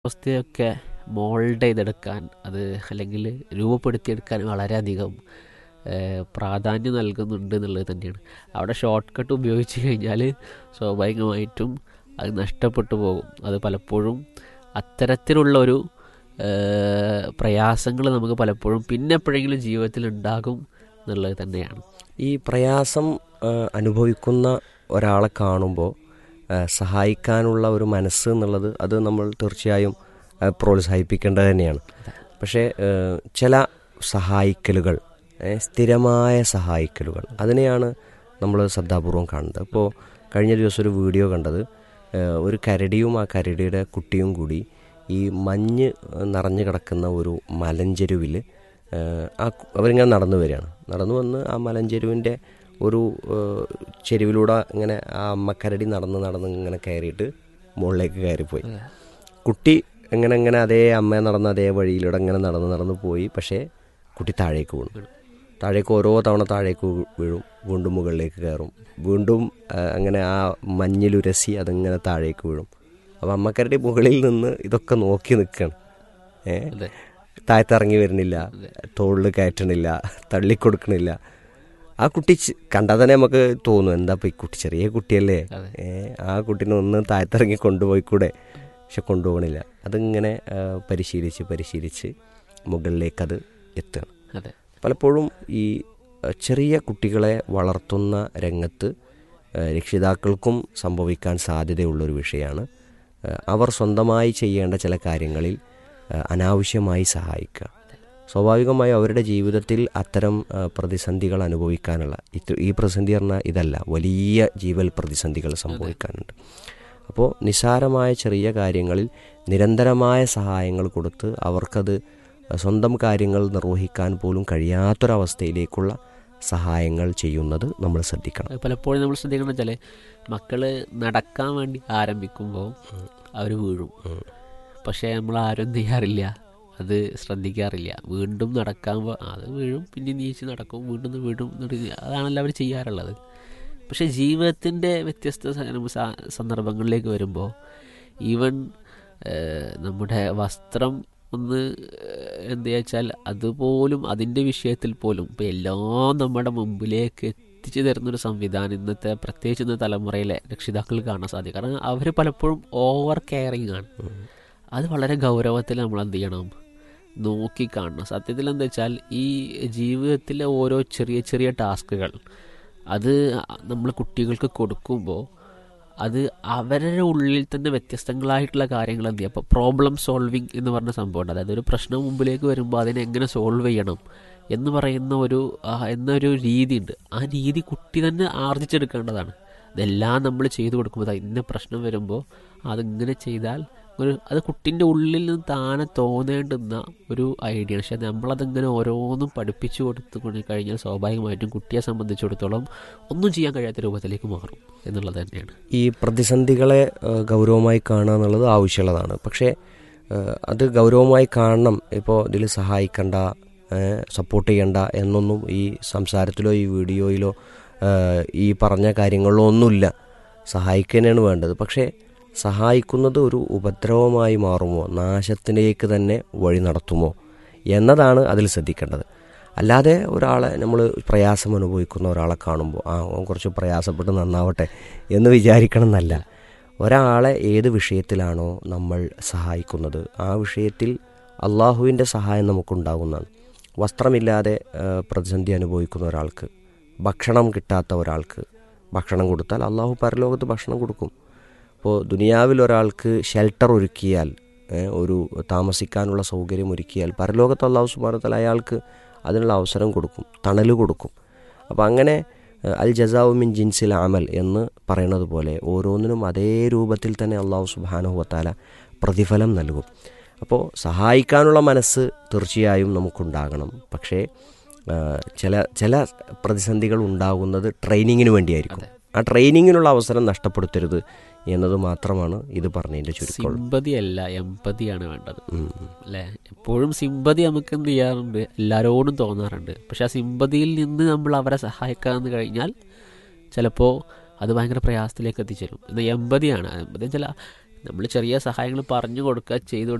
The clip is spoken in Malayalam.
അവസ്ഥയൊക്കെ മോൾഡ് ചെയ്തെടുക്കാൻ അത് അല്ലെങ്കിൽ രൂപപ്പെടുത്തിയെടുക്കാൻ വളരെയധികം ഏഹ്, പ്രാധാന്യം നൽകുന്നുണ്ട് എന്നുള്ളത് തന്നെയാണ് അവിടെ ഷോർട്ട് കട്ട് ഉപയോഗിച്ച് കഴിഞ്ഞാൽ സ്വാഭാവികമായിട്ടും അത് നഷ്ടപ്പെട്ടു പോകും അത് പലപ്പോഴും അത്തരത്തിലുള്ള ഒരു പ്രയാസങ്ങൾ നമുക്ക് പലപ്പോഴും പിന്നെ എപ്പോഴെങ്കിലും ജീവിതത്തിൽ ഉണ്ടാകും എന്നുള്ളത് തന്നെയാണ് ഈ പ്രയാസം ആ, അനുഭവിക്കുന്ന ഒരാളെ കാണുമ്പോൾ ആ, സഹായിക്കാനുള്ള ഒരു മനസ്സ് എന്നുള്ളത് അത് നമ്മൾ തീർച്ചയായും ആ, പ്രോത്സാഹിപ്പിക്കേണ്ടത് തന്നെയാണ് പക്ഷേ ആ, ചില സഹായിക്കലുകൾ ഏ, സ്ഥിരമായ സഹായിക്കലുകൾ അതിനെയാണ് നമ്മൾ ശ്രദ്ധാപൂർവം കാണുന്നത് അപ്പോൾ കഴിഞ്ഞ ദിവസം ഒരു വീഡിയോ കണ്ടത് ആ, ഒരു കരടിയും ആ കരടിയുടെ കുട്ടിയും കൂടി ഈ മഞ്ഞ് നിറഞ്ഞു കിടക്കുന്ന ഒരു മലഞ്ചെരുവിൽ ഏഹ് ആ കു- അവരിങ്ങനെ നടന്നു വരികയാണ് നടന്നു വന്ന് ആ മലഞ്ചെരുവിൻ്റെ ഒരു ഏഹ് ചെരുവിലൂടെ ഇങ്ങനെ ആ അമ്മക്കരടി നടന്ന് നടന്ന് ഇങ്ങനെ കയറിയിട്ട് മുകളിലേക്ക് കയറിപ്പോയി കുട്ടി ഇങ്ങനെ ഇങ്ങനെ അതേ അമ്മ നടന്ന അതേ വഴിയിലൂടെ ഇങ്ങനെ നടന്ന് നടന്ന് പോയി പക്ഷേ കുട്ടി താഴേക്ക് വീണു താഴേക്ക് ഓരോ തവണ താഴേക്ക് വീ- വീഴും വീണ്ടും മുകളിലേക്ക് കയറും വീണ്ടും ആ, അങ്ങനെ ആ മഞ്ഞിലുരസി അതിങ്ങനെ താഴേക്ക് വീഴും അപ്പോൾ അമ്മക്കരടി മുകളിൽ നിന്ന് ഇതൊക്കെ നോക്കി നിൽക്കുകയാണ് ഏഹ് അതെ താഴത്തിറങ്ങി വരുന്നില്ല തോളിൽ കയറ്റണില്ല തള്ളിക്കൊടുക്കണില്ല ആ കുട്ടി ചി- കണ്ടാൽ തന്നെ നമുക്ക് തോന്നും എന്താ ഇപ്പം ഈ കുട്ടി ചെറിയ കുട്ടിയല്ലേ അതെ. ഏ ആ കുട്ടീനെ ഒന്ന് താഴത്തിറങ്ങി കൊണ്ടുപോയിക്കൂടെ പക്ഷെ കൊണ്ടുപോകണില്ല അതിങ്ങനെ ആ, പരിശീലിച്ച് പരിശീലിച്ച് മുകളിലേക്കത് എത്തുകയാണ് അതെ പലപ്പോഴും ഈ അഹ്, ചെറിയ കുട്ടികളെ വളർത്തുന്ന രംഗത്ത് അഹ്, രക്ഷിതാക്കൾക്കും സംഭവിക്കാൻ സാധ്യതയുള്ളൊരു വിഷയമാണ് അഹ്, അവർ സ്വന്തമായി ചെയ്യേണ്ട ചില കാര്യങ്ങളിൽ അഹ്, അനാവശ്യമായി സഹായിക്കുക സ്വാഭാവികമായും അവരുടെ ജീവിതത്തിൽ അത്തരം അഹ്, പ്രതിസന്ധികൾ അനുഭവിക്കാനുള്ള ഇത് ഈ പ്രതിസന്ധി പറഞ്ഞാൽ ഇതല്ല വലിയ ജീവൽ പ്രതിസന്ധികൾ സംഭവിക്കാനുണ്ട് അപ്പോൾ നിസാരമായ ചെറിയ കാര്യങ്ങളിൽ നിരന്തരമായ സഹായങ്ങൾ കൊടുത്ത് അവർക്കത് സ്വന്തം കാര്യങ്ങൾ നിർവഹിക്കാൻ പോലും കഴിയാത്തൊരവസ്ഥയിലേക്കുള്ള സഹായങ്ങൾ ചെയ്യുന്നത് നമ്മൾ ശ്രദ്ധിക്കണം അത് പലപ്പോഴും നമ്മൾ ശ്രദ്ധിക്കണം വെച്ചാൽ മക്കള് നടക്കാൻ വേണ്ടി ആരംഭിക്കുമ്പോൾ അവർ വീഴും പക്ഷേ നമ്മൾ ആരും എന്ത് ചെയ്യാറില്ല അത് ശ്രദ്ധിക്കാറില്ല വീണ്ടും നടക്കാൻ പോ- അത് വീഴും പിന്നെ നീച്ച് നടക്കും വീണ്ടും വീണ്ടും എന്നിട്ട് അതാണല്ലോ അവർ ചെയ്യാറുള്ളത് പക്ഷേ ജീവിതത്തിൻ്റെ വ്യത്യസ്ത സ- സ- സന്ദർഭങ്ങളിലേക്ക് വരുമ്പോൾ ഈവൻ ഏഹ്, നമ്മുടെ വസ്ത്രം ഒന്ന് ഏഹ്, എന്ത് വെച്ചാൽ അതുപോലും അതിൻ്റെ വിഷയത്തിൽ പോലും ഇപ്പം എല്ലാം നമ്മുടെ മുമ്പിലേക്ക് എത്തിച്ചു തരുന്നൊരു സംവിധാനം ഇന്നത്തെ പ്രത്യേകിച്ച് ഇന്നത്തെ തലമുറയിലെ രക്ഷിതാക്കൾ കാണാൻ സാധിക്കും കാരണം അവർ പലപ്പോഴും ഓവർ കെയറിങ് ആണ് അത് വളരെ ഗൗരവത്തിൽ നമ്മൾ എന്ത് ചെയ്യണം നോക്കി കാണണം സത്യത്തിൽ എന്താ വെച്ചാൽ ഈ ജീവിതത്തിലെ ഓരോ ചെറിയ ചെറിയ ടാസ്കുകൾ അത് നമ്മൾ കുട്ടികൾക്ക് കൊടുക്കുമ്പോൾ അത് അവരുടെ ഉള്ളിൽ തന്നെ വ്യത്യസ്തങ്ങളായിട്ടുള്ള കാര്യങ്ങൾ എന്ത് ചെയ്യും അപ്പോൾ പ്രോബ്ലം സോൾവിങ് എന്ന് പറഞ്ഞ സംഭവമുണ്ട് അതായത് ഒരു പ്രശ്നം മുമ്പിലേക്ക് വരുമ്പോൾ അതിനെ എങ്ങനെ സോൾവ് ചെയ്യണം എന്ന് പറയുന്ന ഒരു ആ, എന്നൊരു രീതിയുണ്ട് ആ രീതി കുട്ടി തന്നെ ആർജിച്ചെടുക്കേണ്ടതാണ് ഇതെല്ലാം നമ്മൾ ചെയ്തു കൊടുക്കുമ്പോൾ ദാ ഇന്ന പ്രശ്നം വരുമ്പോൾ അതിങ്ങനെ ചെയ്താൽ ഒരു അത് കുട്ടിൻ്റെ ഉള്ളിൽ നിന്ന് താനെ തോന്നേണ്ടുന്ന ഒരു ഐഡിയ പക്ഷെ നമ്മളതിങ്ങനെ ഓരോന്നും പഠിപ്പിച്ചു കൊടുത്തു കൊണ്ട് കഴിഞ്ഞാൽ സ്വാഭാവികമായിട്ടും കുട്ടിയെ സംബന്ധിച്ചിടത്തോളം ഒന്നും ചെയ്യാൻ കഴിയാത്ത രൂപത്തിലേക്ക് മാറും എന്നുള്ളത് തന്നെയാണ് ഈ പ്രതിസന്ധികളെ ഏഹ്, ഗൗരവമായി കാണുക എന്നുള്ളത് ആവശ്യമുള്ളതാണ് പക്ഷേ ഏഹ്, അത് ഗൗരവമായി കാണണം ഇപ്പോൾ ഇതിൽ സഹായിക്കണ്ട സപ്പോർട്ട് ചെയ്യണ്ട എന്നൊന്നും ഈ സംസാരത്തിലോ ഈ വീഡിയോയിലോ ഏഹ്, ഈ പറഞ്ഞ കാര്യങ്ങളിലോ ഒന്നുമില്ല സഹായിക്കാനാണ് വേണ്ടത് പക്ഷേ സഹായിക്കുന്നത് ഒരു ഉപദ്രവമായി മാറുമോ നാശത്തിലേക്ക് തന്നെ വഴി നടത്തുമോ എന്നതാണ് അതിൽ ശ്രദ്ധിക്കേണ്ടത് അല്ലാതെ ഒരാളെ നമ്മൾ പ്രയാസം അനുഭവിക്കുന്ന ഒരാളെ കാണുമ്പോൾ ആ അവൻ കുറച്ച് പ്രയാസപ്പെട്ട് നന്നാവട്ടെ എന്ന് വിചാരിക്കണം എന്നല്ല ഒരാളെ ഏത് വിഷയത്തിലാണോ നമ്മൾ സഹായിക്കുന്നത് ആ വിഷയത്തിൽ അള്ളാഹുവിൻ്റെ സഹായം നമുക്കുണ്ടാകുന്നതാണ് വസ്ത്രമില്ലാതെ ആ, പ്രതിസന്ധി അനുഭവിക്കുന്ന ഒരാൾക്ക് ഭക്ഷണം കിട്ടാത്ത ഒരാൾക്ക് ഭക്ഷണം കൊടുത്താൽ അള്ളാഹു പരലോകത്ത് ഭക്ഷണം കൊടുക്കും ഇപ്പോൾ ദുനിയാവിൽ ഒരാൾക്ക് ഷെൽട്ടർ ഒരുക്കിയാൽ ഏ, ഒരു താമസിക്കാനുള്ള സൗകര്യം ഒരുക്കിയാൽ പരലോകത്ത് അള്ളാഹു സുബാനത്തല അയാൾക്ക് അതിനുള്ള അവസരം കൊടുക്കും തണൽ കൊടുക്കും അപ്പോൾ അങ്ങനെ ഏ, അൽ ജസാവു മിൻ ജിൻസിൽ അമൽ എന്ന് പറയുന്നത് പോലെ ഓരോന്നിനും അതേ രൂപത്തിൽ തന്നെ അള്ളാഹു സുബാനുഹത്താല പ്രതിഫലം നൽകും അപ്പോൾ സഹായിക്കാനുള്ള മനസ്സ് തീർച്ചയായും നമുക്കുണ്ടാകണം പക്ഷേ ആ, ചില ചില പ്രതിസന്ധികൾ ഉണ്ടാകുന്നത് ട്രെയിനിങ്ങിന് വേണ്ടിയായിരിക്കും ആ ട്രെയിനിങ്ങിനുള്ള അവസരം നഷ്ടപ്പെടുത്തരുത് എന്നത് മാത്രമാണ് ഇത് പറഞ്ഞതിൻ്റെ ചുരുക്കം സിമ്പതി അല്ല എമ്പതിയാണ് വേണ്ടത് അല്ലേ എപ്പോഴും സിമ്പതി നമുക്ക് എന്ത് ചെയ്യാറുണ്ട് എല്ലാവരോടും തോന്നാറുണ്ട് പക്ഷെ ആ സിമ്പതിയിൽ നിന്ന് നമ്മൾ അവരെ സഹായിക്കാമെന്ന് കഴിഞ്ഞാൽ ചിലപ്പോൾ അത് ഭയങ്കര പ്രയാസത്തിലേക്ക് എത്തിച്ചേരും എന്നാൽ എമ്പതിയാണ് എമ്പതി ചില നമ്മൾ ചെറിയ സഹായങ്ങൾ പറഞ്ഞു കൊടുക്കുക ചെയ്തു